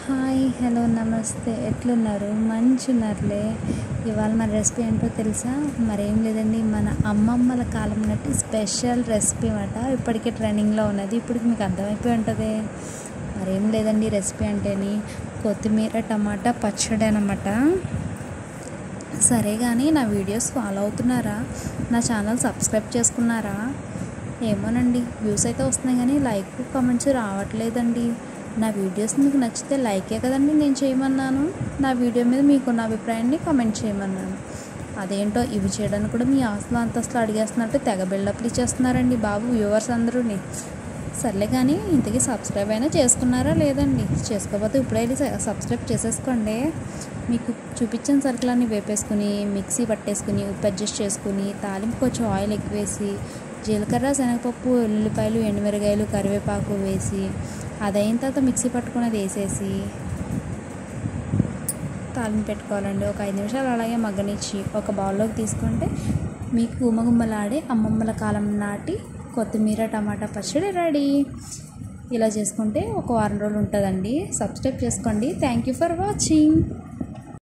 hi hello నమస్తే ఎట్లున్నారు మంచి ఉన్నారులే ఇవాళ మన రెసిపీ ఏంటో తెలుసా మరేం లేదండి మన అమ్మమ్మల కాలం నట్టి స్పెషల్ రెసిపీ అన్నమాట ఇప్పటికే ట్రెండింగ్లో ఉన్నది ఇప్పుడు మీకు అర్థమైపోయి ఉంటుంది మరేం లేదండి రెసిపీ అంటేని కొత్తిమీర టమాటా పచ్చడి అనమాట సరే కానీ నా వీడియోస్ ఫాలో అవుతున్నారా నా ఛానల్ సబ్స్క్రైబ్ చేసుకున్నారా ఏమోనండి వ్యూస్ అయితే వస్తున్నాయి కానీ లైక్ కామెంట్స్ రావట్లేదండి నా వీడియోస్ మీకు నచ్చితే లైకే కదండి నేను చేయమన్నాను నా వీడియో మీద మీకున్న అభిప్రాయాన్ని కామెంట్ చేయమన్నాను అదేంటో ఇవి చేయడానికి కూడా మీ ఆస్తులు అంతస్తులు అడిగేస్తున్నట్టు తెగ బిల్డప్లు ఇచ్చేస్తున్నారండి బాబు వ్యూవర్స్ అందరూని సర్లే కానీ ఇంతకీ సబ్స్క్రైబ్ అయినా చేసుకున్నారా లేదండి చేసుకోకపోతే ఇప్పుడే వెళ్ళి సబ్స్క్రైబ్ చేసేసుకోండి మీకు చూపించిన సరుకులన్నీ వేపేసుకుని మిక్సీ పట్టేసుకుని ఉప్పు అడ్జస్ట్ చేసుకుని తాలింపు కొంచెం ఆయిల్ ఎక్కువ వేసి జీలకర్ర శనగపప్పు ఉల్లిపాయలు ఎండుమిరగాయలు కరివేపాకు వేసి అదైన తర్వాత మిక్సీ పట్టుకున్నది వేసేసి తాలింపు పెట్టుకోవాలండి ఒక ఐదు నిమిషాలు అలాగే మగ్గనిచ్చి ఒక బౌల్లోకి తీసుకుంటే మీకు గుమ్మగుమ్మలాడే అమ్మమ్మల కాలం నాటి కొత్తిమీర టమాటా పచ్చడి రెడీ ఇలా చేసుకుంటే ఒక వారం రోజులు ఉంటుందండి సబ్స్క్రైబ్ చేసుకోండి థ్యాంక్ యూ ఫర్ వాచింగ్